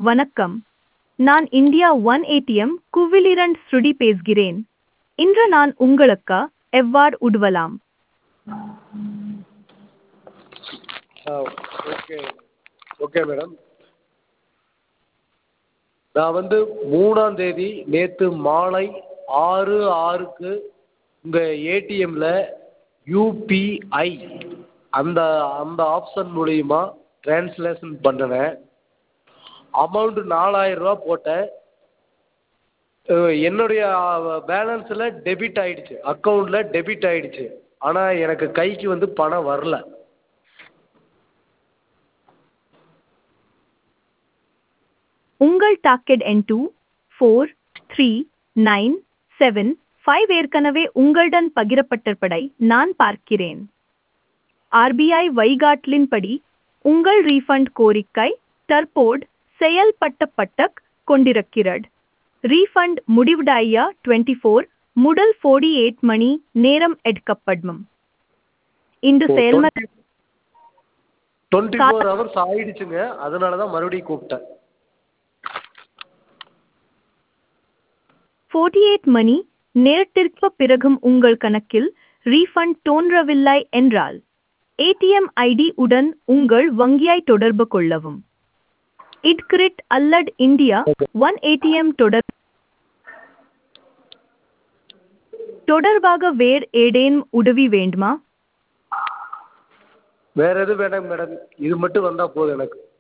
வணக்கம் நான் India one ATM குவிலிரண்ட் ஸ்ருடி பேசுகிறேன் இன்று நான் உங்களுக்கு எவ்வாறு உதவலாம் ஆ ஓகே ஓகே மேடம் நான் வந்து மூணாம் தேதி நேற்று மாலை ஆறு ஆறுக்கு உங்கள் ஏடிஎம்மில் யூபிஐ அந்த அந்த ஆப்ஷன் மூலிமா ட்ரான்ஸ்லேஷன் பண்ணினேன் அமௌண்ட்டு நாலாயிரரூவா போட்டேன் என்னுடைய பேலன்ஸில் டெபிட் ஆகிடுச்சு அக்கௌண்ட்டில் டெபிட் ஆகிடுச்சு ஆனால் எனக்கு கைக்கு வந்து பணம் வரல உங்கள் டாக்கெட் எண் two four three nine seven five ஏற்கனவே உங்களுடன் பகிரப்பட்டிருப்பதை நான் பார்க்கிறேன் ஆர்பிஐ வழிகாட்டலின்படி உங்கள் ரீஃபண்ட் கோரிக்கை தற்போது செயல்பட்டப்பட்டு கொண்டிருக்கிறது ரீஃபண்ட் முடிவடைய டுவெண்ட்டி ஃபோர் முதல் ஃபோர்டி எயிட் மணி நேரம் எடுக்கப்படும் இந்த செயல்முறை டுவெண்ட்டி ஃபோர் ஹவர்ஸ் ஆயிடுச்சுங்க அதனால தான் மறுபடியும் கூப்பிட்டேன் ஃபோர்ட்டி எயிட் மணி நேரத்திற்கு பிறகும் உங்கள் கணக்கில் ரீஃபண்ட் தோன்றவில்லை என்றால் ஏடிஎம் ஐடி உடன் உங்கள் வங்கியை தொடர்பு கொள்ளவும் இட்கிரிட் அல்லது இந்தியா ஒன் ஏடிஎம் தொடர் தொடர்பாக வேறு ஏதேனும் உதவி வேண்டுமா வேறு எதுவும் வேணாங்க மேடம் இது மட்டும் வந்தால் போதும் எனக்கு